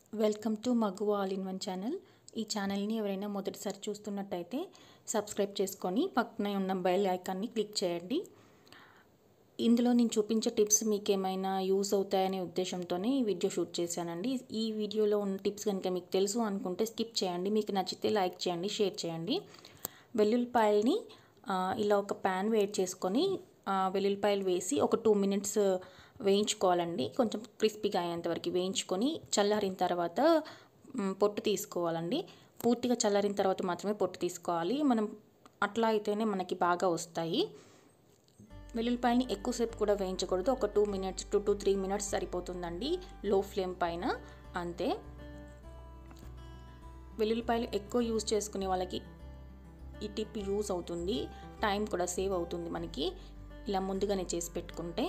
welcome to Maguva all in one channel ఈ ఛానల్ని ఎవరైనా మొదటిసారి చూస్తున్నట్టయితే సబ్స్క్రైబ్ చేసుకొని పక్కనే ఉన్న బెల్ ఐకాన్ని క్లిక్ చేయండి ఇందులో నేను చూపించే టిప్స్ మీకు ఏమైనా యూస్ అవుతాయనే ఉద్దేశంతోనే ఈ వీడియో షూట్ చేశానండి ఈ వీడియోలో ఉన్న టిప్స్ కనుక మీకు తెలుసు అనుకుంటే స్కిప్ చేయండి మీకు నచ్చితే లైక్ చేయండి షేర్ చేయండి వెల్లుల్లిపాయల్ని ఆ, ఇలా ఒక ప్యాన్ వేడి చేసుకొని ఆ, వెల్లుల్లిపాయలు వేసి ఒక టూ మినిట్స్ వేయించుకోవాలండి కొంచెం క్రిస్పీగా అయ్యేంత వరకు వేయించుకొని చల్లారిన తర్వాత మ్, పొట్టు తీసుకోవాలండి పూర్తిగా చల్లారిన తర్వాత మాత్రమే పొట్టు తీసుకోవాలి మనం అట్లా అయితేనే మనకి బాగా వస్తాయి వెల్లుల్లిపాయని ఎక్కువసేపు కూడా వేయించకూడదు ఒక two minutes two to three minutes సరిపోతుందండి లో ఫ్లేమ్ పైన అంతే వెల్లుల్లిపాయలు ఎక్కువ యూజ్ చేసుకునే వాళ్ళకి ఈ టిప్ యూజ్ అవుతుంది టైం కూడా సేవ్ అవుతుంది మనకి ఇలా ముందుగానే చేసి పెట్టుకుంటే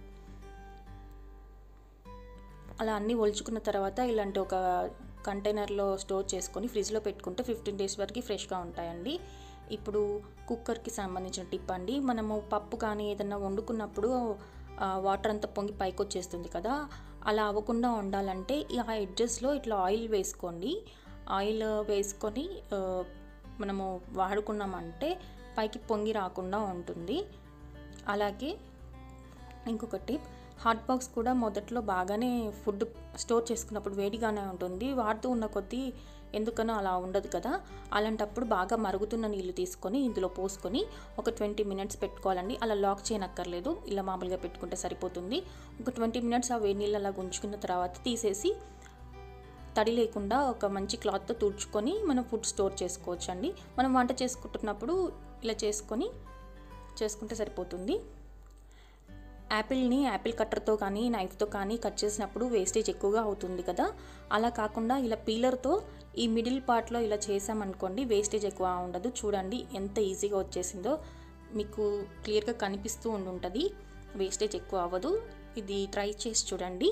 అలా అన్నీ ఒలుచుకున్న తర్వాత ఇలాంటి ఒక కంటైనర్లో స్టోర్ చేసుకొని ఫ్రిడ్జ్లో పెట్టుకుంటే ఫిఫ్టీన్ డేస్ వరకు ఫ్రెష్గా ఉంటాయండి ఇప్పుడు కుక్కర్కి సంబంధించిన టిప్ అండి మనము పప్పు కానీ ఏదన్నా వండుకున్నప్పుడు ఆ, వాటర్ అంతా పొంగి పైకి వచ్చేస్తుంది కదా అలా అవ్వకుండా ఉండాలంటే ఈ ఆ ఎడ్జెస్లో ఇట్లా ఆయిల్ వేసుకోండి ఆయిల్ వేసుకొని ఆ, మనము వాడుకున్నామంటే పైకి పొంగి రాకుండా ఉంటుంది అలాగే ఇంకొక టిప్ హాట్ బాక్స్ కూడా మొదట్లో బాగానే ఫుడ్ స్టోర్ చేసుకున్నప్పుడు వేడిగానే ఉంటుంది వాడుతూ ఉన్న కొద్దీ ఎందుకనో అలా ఉండదు కదా అలాంటప్పుడు బాగా మరుగుతున్న నీళ్ళు తీసుకొని ఇందులో పోసుకొని ఒక ట్వంటీ మినిట్స్ పెట్టుకోవాలండి అలా లాక్ చేయనక్కర్లేదు ఇలా మామూలుగా పెట్టుకుంటే సరిపోతుంది ఒక ట్వంటీ మినిట్స్ ఆ వేడి నీళ్ళు అలా ఉంచుకున్న తర్వాత తీసేసి తడి లేకుండా ఒక మంచి క్లాత్తో తుడుచుకొని మనం ఫుడ్ స్టోర్ చేసుకోవచ్చు అండి మనం వంట చేసుకుంటున్నప్పుడు ఇలా చేసుకొని చేసుకుంటే సరిపోతుంది యాపిల్ని యాపిల్ కట్టర్తో కానీ నైఫ్తో కానీ కట్ చేసినప్పుడు వేస్టేజ్ ఎక్కువగా అవుతుంది కదా అలా కాకుండా ఇలా పీలర్తో ఈ మిడిల్ పార్ట్లో ఇలా చేసామనుకోండి వేస్టేజ్ ఎక్కువ ఉండదు చూడండి ఎంత ఈజీగా వచ్చేసిందో మీకు క్లియర్గా కనిపిస్తూ ఉండుంటుంది వేస్టేజ్ ఎక్కువ అవ్వదు ఇది ట్రై చేసి చూడండి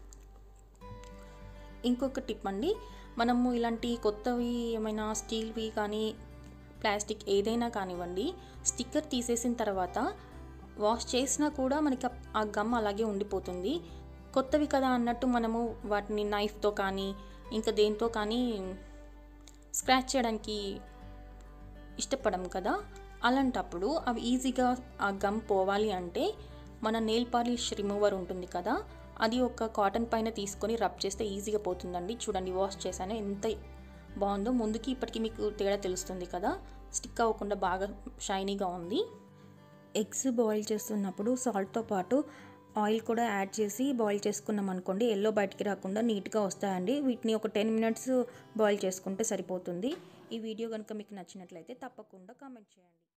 ఇంకొక టిప్ అండి మనము ఇలాంటి కొత్తవి ఏమైనా స్టీల్వి కానీ ప్లాస్టిక్ ఏదైనా కానివ్వండి స్టిక్కర్ తీసేసిన తర్వాత వాష్ చేసినా కూడా మనకి ఆ- ఆ గమ్ అలాగే ఉండిపోతుంది కొత్తవి కదా అన్నట్టు మనము వాటిని నైఫ్తో కానీ ఇంకా దేంతో కానీ స్క్రాచ్ చేయడానికి ఇష్టపడం కదా అలాంటప్పుడు అవి ఈజీగా ఆ గమ్ పోవాలి అంటే మన నెయిల్ పాలిష్ రిమూవర్ ఉంటుంది కదా అది ఒక కాటన్ పైన తీసుకొని రబ్ చేస్తే ఈజీగా పోతుందండి చూడండి వాష్ చేశాను ఎంత బాగుందో ముందుకి ఇప్పటికి మీకు తేడా తెలుస్తుంది కదా స్టిక్ అవ్వకుండా బాగా షైనీగా ఉంది ఎగ్స్ బాయిల్ చేస్తున్నప్పుడు సాల్ట్తో పాటు ఆయిల్ కూడా యాడ్ చేసి బాయిల్ చేసుకున్నాం అనుకోండి ఎల్లో బయటికి రాకుండా నీట్గా వస్తాయండి వీటిని ఒక టెన్ మినిట్స్ బాయిల్ చేసుకుంటే సరిపోతుంది ఈ వీడియో కనుక మీకు నచ్చినట్లయితే తప్పకుండా కామెంట్ చేయండి